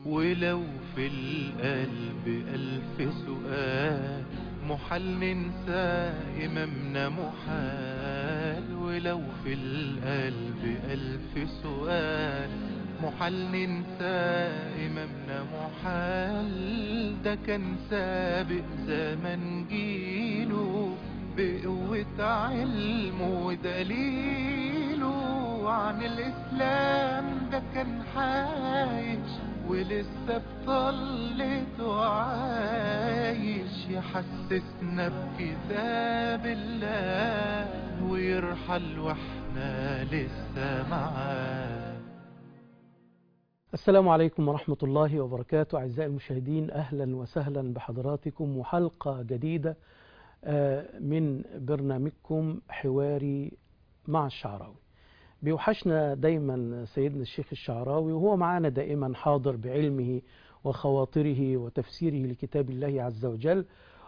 ولو في القلب ألف سؤال محال ننسى إمامنا محال ولو في القلب ألف سؤال محال ننسى إمامنا محال ده كان سابق زمن جيله بقوة علمه ودليله عن الإسلام ده كان عايش ولسه بطلته عايش يحسسنا بكتاب الله ويرحل واحنا لسه معاه السلام عليكم ورحمة الله وبركاته أعزائي المشاهدين أهلا وسهلا بحضراتكم وحلقة جديدة من برنامجكم حواري مع الشعراوي بيوحشنا دايما سيدنا الشيخ الشعراوي وهو معنا دائما حاضر بعلمه وخواطره وتفسيره لكتاب الله عز وجل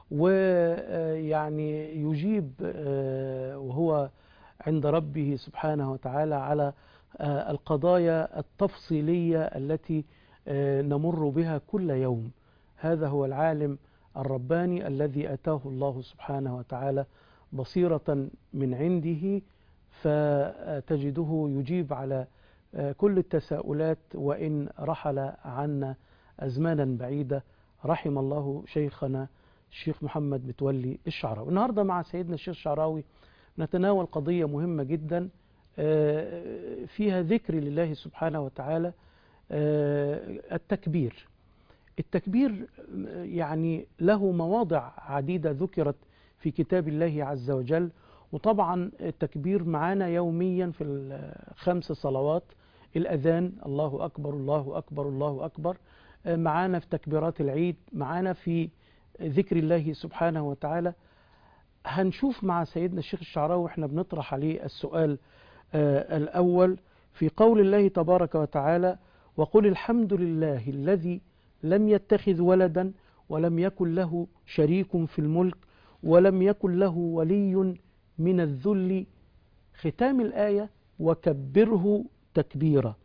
ويعني يجيب وهو عند ربه سبحانه وتعالى على القضايا التفصيلية التي نمر بها كل يوم هذا هو العالم الرباني الذي أتاه الله سبحانه وتعالى بصيرة من عنده فتجده يجيب على كل التساؤلات وإن رحل عنا أزمانا بعيدة رحم الله شيخنا الشيخ محمد متولي الشعراوي النهاردة مع سيدنا الشيخ الشعراوي نتناول قضية مهمة جدا فيها ذكر لله سبحانه وتعالى التكبير التكبير يعني له مواضع عديدة ذكرت في كتاب الله عز وجل وطبعا التكبير معانا يوميا في الخمس صلوات الأذان الله أكبر الله أكبر الله أكبر معانا في تكبيرات العيد معانا في ذكر الله سبحانه وتعالى هنشوف مع سيدنا الشيخ الشعراوي واحنا بنطرح عليه السؤال الأول في قول الله تبارك وتعالى وقل الحمد لله الذي لم يتخذ ولدا ولم يكن له شريك في الملك ولم يكن له ولي من الذل ختام الآية وكبره تكبيرا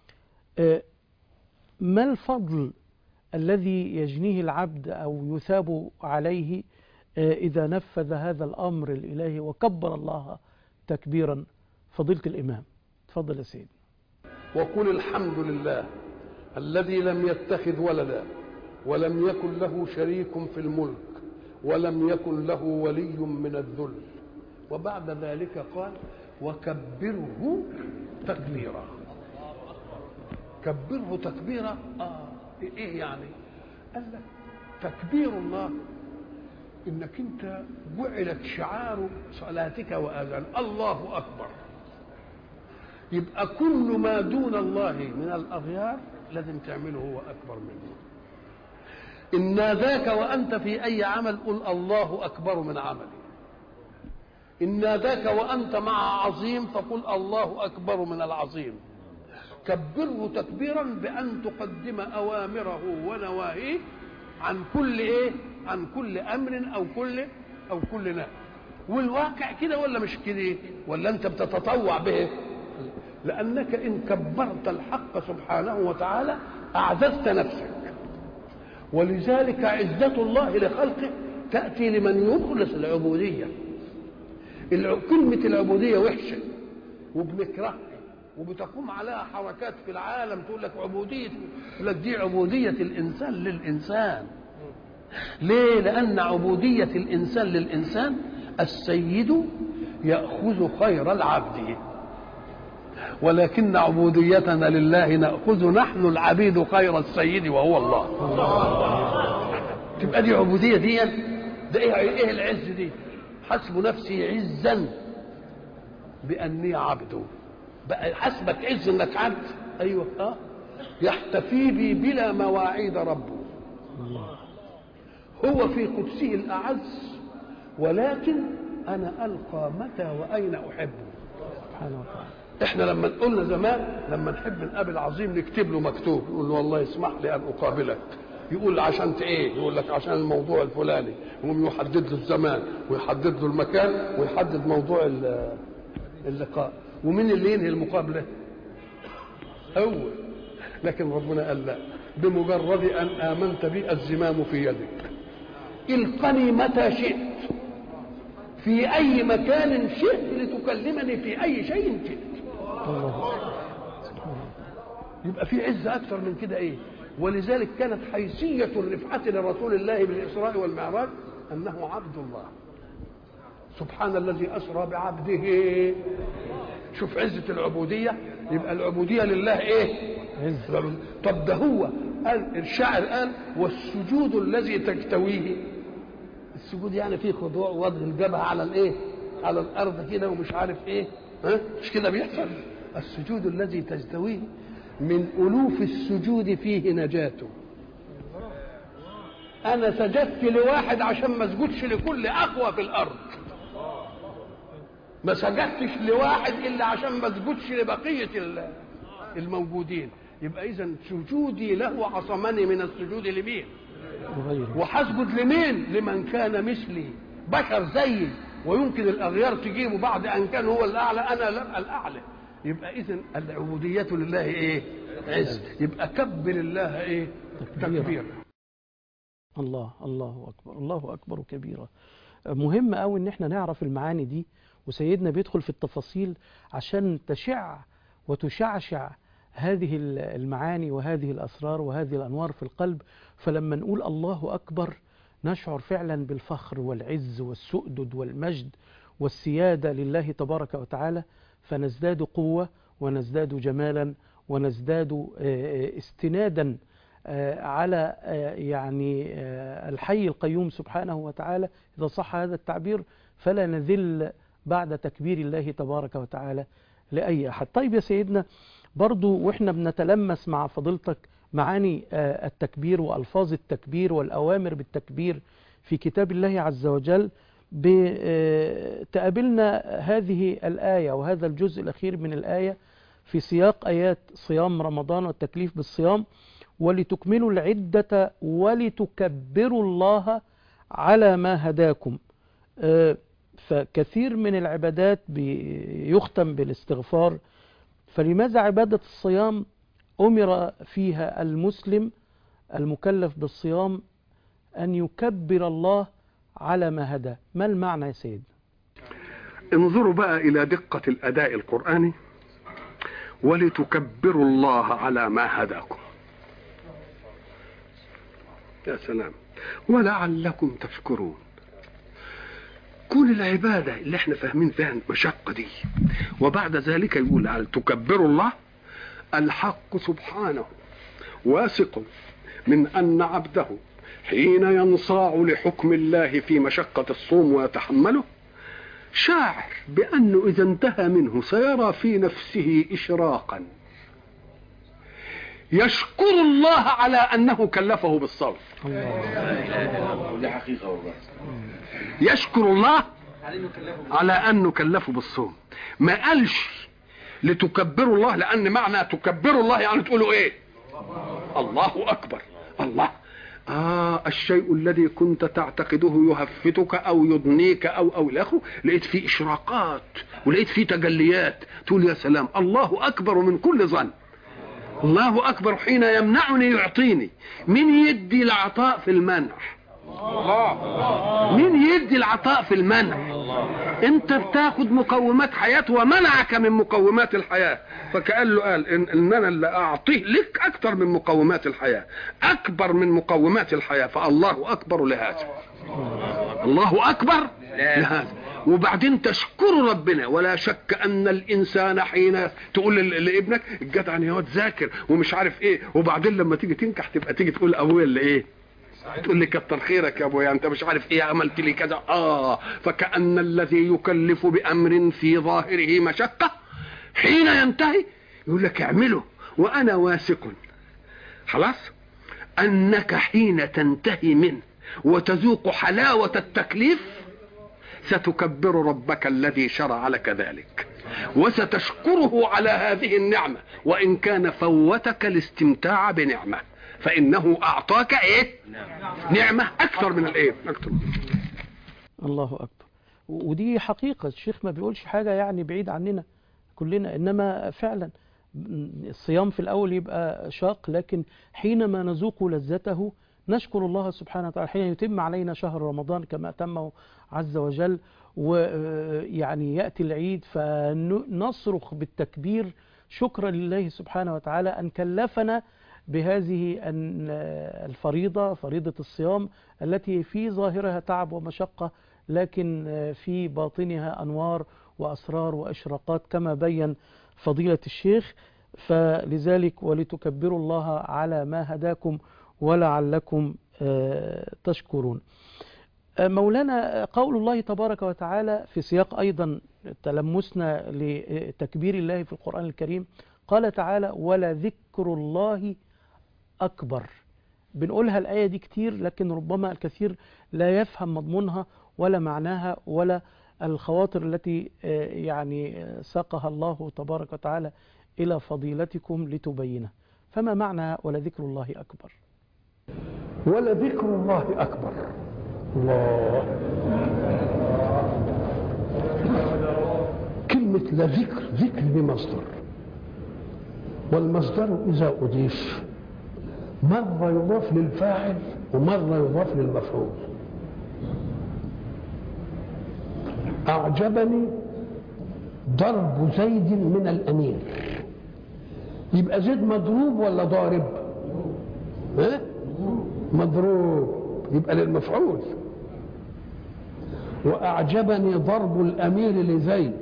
ما الفضل الذي يجنيه العبد أو يثاب عليه إذا نفذ هذا الأمر الإلهي وكبر الله تكبيرا فضيلة الإمام تفضل يا سيدي وقل الحمد لله الذي لم يتخذ ولدا ولم يكن له شريك في الملك ولم يكن له ولي من الذل وبعد ذلك قال وكبره تكبيرا كبره تكبيرا آه ايه يعني قال لك تكبير الله انك انت جعلت شعار صلاتك واذان الله اكبر يبقى كل ما دون الله من الاغيار لازم تعمله هو اكبر منه ان ناداك وانت في اي عمل قل الله اكبر من عملي ان ناداك وانت مع عظيم فقل الله اكبر من العظيم كبره تكبيرا بان تقدم اوامره ونواهيه عن كل ايه عن كل امر او كل او كل نهي والواقع كده ولا مش كده ولا انت بتتطوع به لانك ان كبرت الحق سبحانه وتعالى اعززت نفسك ولذلك عزه الله لخلقه تاتي لمن يخلص العبوديه كلمه العبوديه وحشه وبنكرهها وبتقوم عليها حركات في العالم تقول لك عبوديه تقول لك دي عبوديه الانسان للانسان ليه لان عبوديه الانسان للانسان السيد ياخذ خير العبد ولكن عبوديتنا لله ناخذ نحن العبيد خير السيد وهو الله تبقى دي عبوديه دي ده ايه ايه العز دي حسب نفسي عزا باني عبده بقى حسبك عز انك عبد ايوه اه يحتفي بي بلا مواعيد ربه هو في قدسه الاعز ولكن انا القى متى واين احبه سبحانه وتعالى احنا لما قلنا زمان لما نحب نقابل عظيم نكتب له مكتوب نقول له والله اسمح لي ان اقابلك يقول عشان ايه يقول لك عشان الموضوع الفلاني يقوم يحدد له الزمان ويحدد له المكان ويحدد موضوع اللقاء ومين اللي ينهي المقابله هو لكن ربنا قال لا بمجرد ان امنت بي الزمام في يدك القني متى شئت في اي مكان شئت لتكلمني في اي شيء شئت الله يبقى في عزه اكثر من كده ايه ولذلك كانت حيثيه الرفعه لرسول الله بالاسراء والمعراج انه عبد الله سبحان الذي اسرى بعبده شوف عزه العبوديه يبقى العبوديه لله ايه عز طب ده هو قال الشاعر قال والسجود الذي تجتويه السجود يعني فيه خضوع ووضع الجبهه على الايه على الارض كده ومش عارف ايه ها مش كده بيحصل السجود الذي تجتويه من الوف السجود فيه نجاته انا سجدت لواحد عشان ما اسجدش لكل اقوى في الارض ما سجدتش لواحد الا عشان ما اسجدش لبقيه ال- الموجودين يبقى اذا سجودي له عصمني من السجود لمين وغيره وهسجد لمين لمن كان مثلي بشر زيي ويمكن الاغيار تجيبه بعد ان كان هو الاعلى انا لم الاعلى يبقى اذا العبوديه لله ايه عز يبقى كبر الله ايه تكبيرا. تكبير الله الله اكبر الله اكبر كبيرا مهم قوي ان احنا نعرف المعاني دي وسيدنا بيدخل في التفاصيل عشان تشع وتشعشع هذه ال- المعاني وهذه الاسرار وهذه الانوار في القلب فلما نقول الله اكبر نشعر فعلا بالفخر والعز والسؤدد والمجد والسياده لله تبارك وتعالى فنزداد قوه ونزداد جمالا ونزداد آه، آه، استنادا آه، على آه، يعني آه، الحي القيوم سبحانه وتعالى إذا صح هذا التعبير فلا نذل بعد تكبير الله تبارك وتعالى لأي أحد طيب يا سيدنا برضو وإحنا بنتلمس مع فضيلتك معاني آه، التكبير وألفاظ التكبير والأوامر بالتكبير في كتاب الله عز وجل ب- آه، تقابلنا هذه الآية وهذا الجزء الأخير من الآية في سياق آيات صيام رمضان والتكليف بالصيام ولتكملوا العدة ولتكبروا الله على ما هداكم آه، فكثير من العبادات بيختم بالاستغفار فلماذا عبادة الصيام أمر فيها المسلم المكلف بالصيام أن يكبر الله على ما هداه ما المعنى يا سيد انظروا بقى الى دقة الاداء القرآني ولتكبروا الله على ما هداكم يا سلام ولعلكم تشكرون كون العبادة اللي احنا فاهمين فيها المشقة دي وبعد ذلك يقول هل تكبروا الله الحق سبحانه واثق من أن عبده حين ينصاع لحكم الله في مشقة الصوم ويتحمله شاعر بأنه إذا انتهى منه سيرى في نفسه إشراقا يشكر الله على أنه كلفه بالصوم دي حقيقة والله يشكر الله على أنه كلفه بالصوم ما قالش لتكبروا الله لأن معنى تكبروا الله يعني تقولوا إيه الله أكبر الله آه الشيء الذي كنت تعتقده يهفتك أو يضنيك أو أو إلى آخره لقيت فيه إشراقات ولقيت فيه تجليات تقول يا سلام الله أكبر من كل ظن الله أكبر حين يمنعني يعطيني مين يدي العطاء في المنع مين يدي العطاء في المنع انت بتاخد مقومات حياة ومنعك من مقومات الحياة فكأن له قال إن, ان انا اللي اعطيه لك اكتر من مقومات الحياة اكبر من مقومات الحياة فالله اكبر لهذا الله اكبر لهذا وبعدين تشكر ربنا ولا شك ان الانسان حين تقول ل- لابنك الجدع يا واد ذاكر ومش عارف ايه وبعدين لما تيجي تنجح تبقى تيجي تقول ابويا اللي ايه تقول لي كتر خيرك يا ابويا انت مش عارف ايه عملت لي كذا اه فكأن الذي يكلف بامر في ظاهره مشقة حين ينتهي يقول لك اعمله وانا واثق خلاص انك حين تنتهي منه وتذوق حلاوة التكليف ستكبر ربك الذي شرع لك ذلك وستشكره على هذه النعمة وإن كان فوتك الاستمتاع بنعمة فإنه أعطاك إيه نعمة أكثر من الإيه أكثر الله أكبر و- ودي حقيقة الشيخ ما بيقولش حاجة يعني بعيد عننا كلنا إنما فعلا الصيام في الأول يبقى شاق لكن حينما نذوق لذته نشكر الله سبحانه وتعالى حين يتم علينا شهر رمضان كما أتمه عز وجل ويعني يأتي العيد فنصرخ بالتكبير شكرا لله سبحانه وتعالى أن كلفنا بهذه الفريضة فريضة الصيام التي في ظاهرها تعب ومشقة لكن في باطنها أنوار وأسرار وإشراقات كما بين فضيلة الشيخ فلذلك ولتكبروا الله على ما هداكم ولعلكم تشكرون مولانا قول الله تبارك وتعالى في سياق أيضا تلمسنا لتكبير الله في القرآن الكريم قال تعالى ولذكر الله أكبر بنقولها الآية دي كتير لكن ربما الكثير لا يفهم مضمونها ولا معناها ولا الخواطر التي يعني ساقها الله تبارك وتعالى إلى فضيلتكم لتبينه فما معنى ولذكر الله أكبر ولذكر الله أكبر الله كلمة لذكر ذكر بمصدر والمصدر إذا أضيف مرة يضاف للفاعل ومرة يضاف للمفعول أعجبني ضرب زيد من الأمير يبقى زيد مضروب ولا ضارب؟ ها؟ مضروب يبقى للمفعول وأعجبني ضرب الأمير لزيد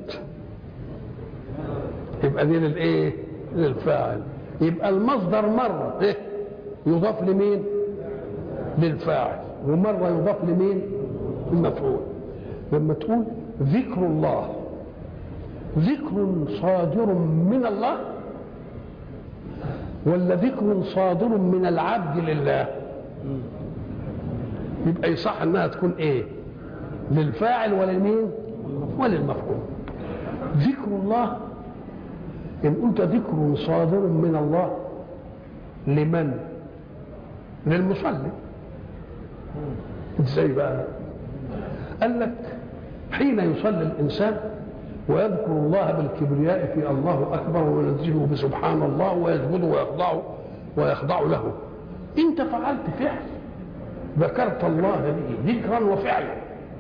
يبقى دي للإيه؟ للفاعل يبقى المصدر مرة إيه؟ يضاف لمين؟ للفاعل ومرة يضاف لمين؟ المفعول لما تقول ذكر الله ذكر صادر من الله ولا ذكر صادر من العبد لله يبقى يصح انها تكون ايه للفاعل ولمين وللمفعول ذكر الله ان قلت ذكر صادر من الله لمن للمصلي ازاي بقى قال لك حين يصلي الانسان ويذكر الله بالكبرياء في الله اكبر وينزله بسبحان الله ويسجد ويخضع ويخضع له انت فعلت فعل ذكرت الله به ذكرا وفعلا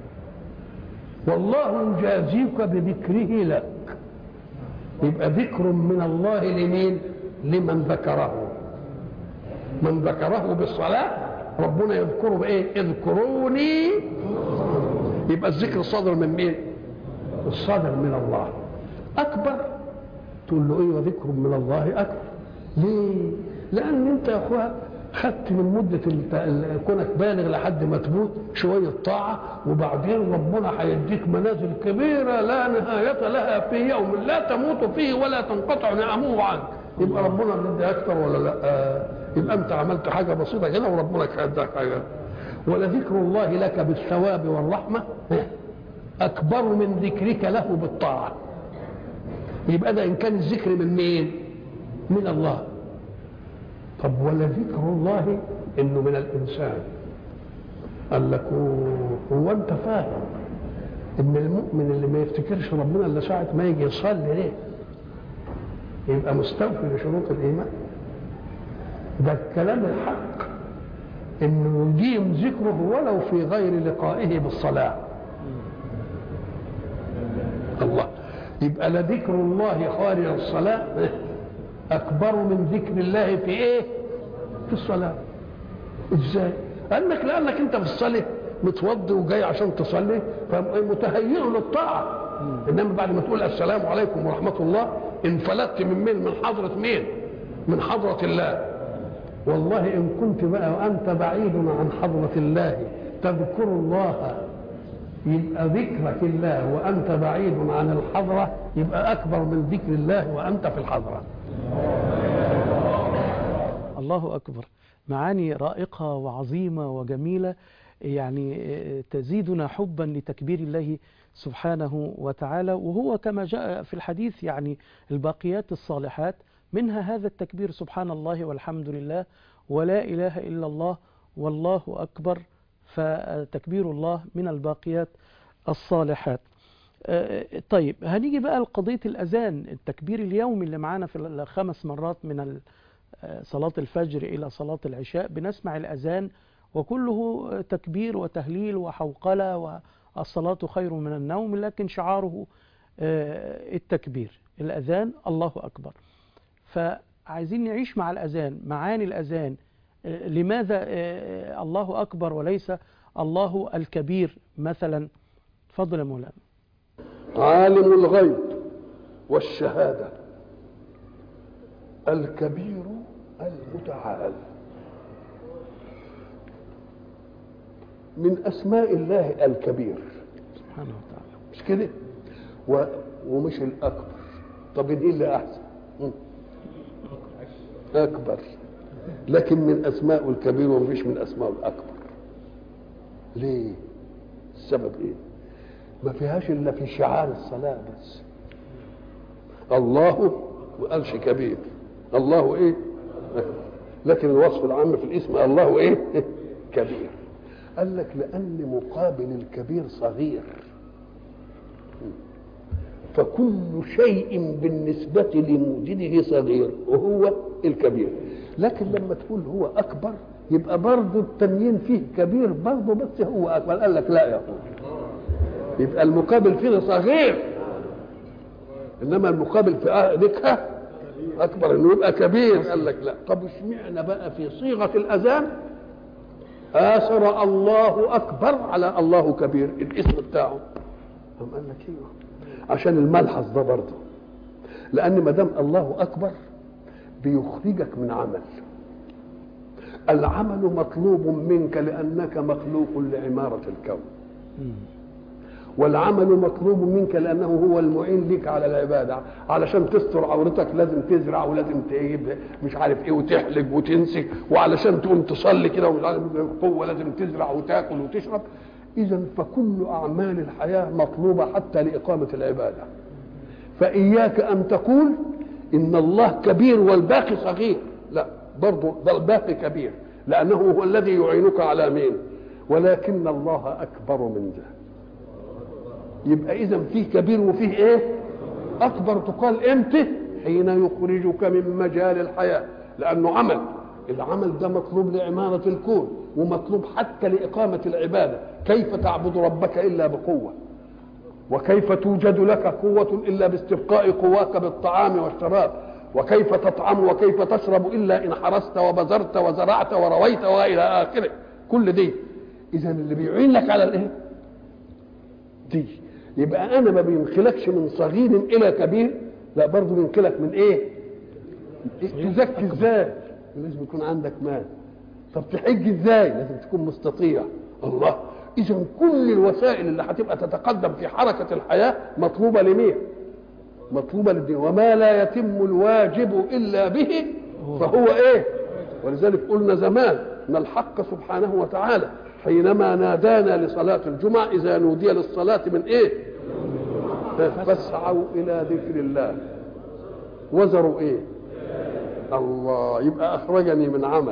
والله يجازيك بذكره لك يبقى ذكر من الله لمين لمن ذكره من ذكره بالصلاة ربنا يذكره بإيه اذكروني يبقى الذكر الصادر من مين الصادر من الله أكبر تقول له إيه وذكر من الله أكبر ليه لأن أنت يا أخويا خدت من مدة الت- كونك بالغ لحد ما تموت شوية طاعة وبعدين ربنا هيديك منازل كبيرة لا نهاية لها في يوم لا تموت فيه ولا تنقطع نعمه عنك يبقى ربنا بيدي أكثر ولا لا آه، يبقى أنت عملت حاجة بسيطة كده وربنا هيديك حاجة ولذكر الله لك بالثواب والرحمة أكبر من ذكرك له بالطاعة يبقى ده إن كان الذكر من مين؟ من الله طب ولذكر الله انه من الانسان قال لك هو- هو انت فاهم ان المؤمن اللي ما يفتكرش ربنا الا ساعه ما يجي يصلي ليه يبقى مستوفي لشروط الايمان ده الكلام الحق انه يديم ذكره ولو في غير لقائه بالصلاه الله يبقى لذكر الله خارج الصلاه اكبر من ذكر الله في ايه في الصلاه ازاي قال لك لانك انت في الصلاه متوضي وجاي عشان تصلي فمتهيئ للطاعه انما بعد ما تقول السلام عليكم ورحمه الله انفلتت من مين من حضره مين من حضره الله والله ان كنت بقى وانت بعيد عن حضره الله تذكر الله يبقى ذكرك الله وانت بعيد عن الحضره يبقى اكبر من ذكر الله وانت في الحضره الله أكبر معاني رائقة وعظيمة وجميلة يعني آه، تزيدنا حبا لتكبير الله سبحانه وتعالى وهو كما جاء في الحديث يعني الباقيات الصالحات منها هذا التكبير سبحان الله والحمد لله ولا إله إلا الله والله أكبر فتكبير الله من الباقيات الصالحات آه، طيب هنيجي بقى لقضية الأذان التكبير اليومي اللي معانا في الخمس مرات من ال- آه، صلاة الفجر إلى صلاة العشاء بنسمع الأذان وكله آه، تكبير وتهليل وحوقلة والصلاة خير من النوم لكن شعاره آه، التكبير الأذان الله أكبر فعايزين نعيش مع الأذان معاني الأذان آه، لماذا آه، الله أكبر وليس الله الكبير مثلا تفضل يا مولانا عالم الغيب والشهادة الكبير المتعال من أسماء الله الكبير سبحانه وتعالى مش كده و... ومش الأكبر طب ايه اللي أحسن مم. أكبر لكن من أسماء الكبير ومفيش من أسماء الأكبر ليه السبب ايه ما فيهاش الا في شعار الصلاه بس الله ما قالش كبير الله ايه لكن الوصف العام في الاسم الله ايه كبير قال لك لان مقابل الكبير صغير فكل شيء بالنسبة لموجده صغير وهو الكبير لكن لما تقول هو أكبر يبقى برضه التنوين فيه كبير برضه بس هو أكبر قال لك لا يقول يبقى المقابل فيه صغير انما المقابل في ذكها اكبر انه يبقى كبير قال لك لا طب اشمعنى بقى في صيغه الاذان اثر الله اكبر على الله كبير الاسم بتاعه قام قال لك ايوه عشان الملحظ ده برضه لان ما دام الله اكبر بيخرجك من عمل العمل مطلوب منك لانك مخلوق لعماره الكون والعمل مطلوب منك لانه هو المعين لك على العباده علشان تستر عورتك لازم تزرع ولازم تجيب مش عارف ايه وتحلق وتنسك وعلشان تقوم تصلي كده ومش عارف قوه لازم تزرع وتاكل وتشرب اذا فكل اعمال الحياه مطلوبه حتى لاقامه العباده فاياك ان تقول ان الله كبير والباقي صغير لا برضه ده الباقي كبير لانه هو الذي يعينك على مين ولكن الله اكبر من ذلك يبقى اذا فيه كبير وفيه ايه اكبر تقال امتى حين يخرجك من مجال الحياه لانه عمل العمل ده مطلوب لعماره الكون ومطلوب حتى لاقامه العباده كيف تعبد ربك الا بقوه وكيف توجد لك قوه الا باستبقاء قواك بالطعام والشراب وكيف تطعم وكيف تشرب الا ان حرست وبذرت وزرعت ورويت والى اخره كل دي اذا اللي بيعين لك على الايه دي يبقى انا ما بينقلكش من صغير الى كبير لا برضه بينقلك من ايه تزكي ازاي لازم يكون عندك مال طب تحج ازاي لازم تكون مستطيع الله اذا كل الوسائل اللي هتبقى تتقدم في حركه الحياه مطلوبه لمين مطلوبه للدين وما لا يتم الواجب الا به فهو ايه ولذلك قلنا زمان ان الحق سبحانه وتعالى حينما نادانا لصلاة الجمعة إذا نودي للصلاة من إيه؟ فاسعوا إلى ذكر الله وزروا إيه؟ الله يبقى أخرجني من عمل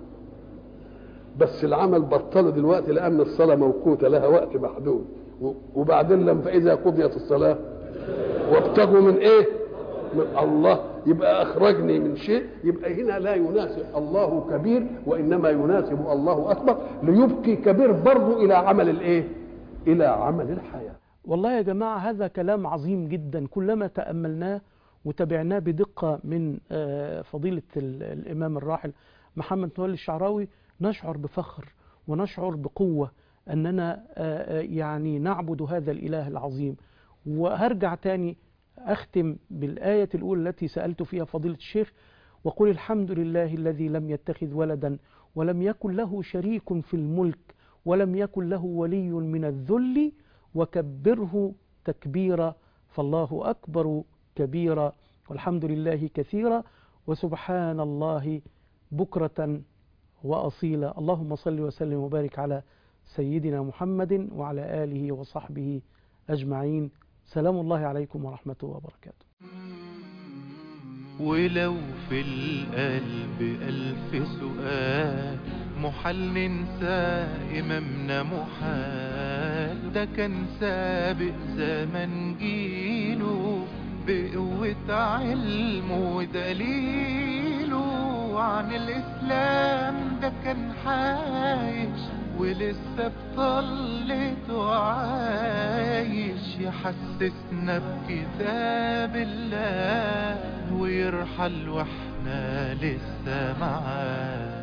بس العمل بطل دلوقتي لأن الصلاة موقوتة لها وقت محدود وبعدين لما فإذا قضيت الصلاة وابتغوا من إيه؟ من الله يبقى اخرجني من شيء يبقى هنا لا يناسب الله كبير وانما يناسب الله اكبر ليبقي كبير برضه الى عمل الايه الى عمل الحياه والله يا جماعة هذا كلام عظيم جدا كلما تأملناه وتابعناه بدقة من آه، فضيلة ال- الإمام الراحل محمد متولي الشعراوي نشعر بفخر ونشعر بقوة أننا آه، آه، يعني نعبد هذا الإله العظيم وهرجع تاني أختم بالآية الأولى التي سألت فيها فضيلة الشيخ وقل الحمد لله الذي لم يتخذ ولدا ولم يكن له شريك في الملك ولم يكن له ولي من الذل وكبره تكبيرا فالله أكبر كبيرا والحمد لله كثيرا وسبحان الله بكرة وأصيلا اللهم صل وسلم وبارك على سيدنا محمد وعلى آله وصحبه أجمعين سلام الله عليكم ورحمته وبركاته ولو في القلب ألف سؤال محال ننسى إمامنا محال ده كان سابق زمن جيله بقوة علمه ودليله عن الإسلام ده كان عايش ولسه بطلته عايش يحسسنا بكتاب الله ويرحل واحنا لسه معاه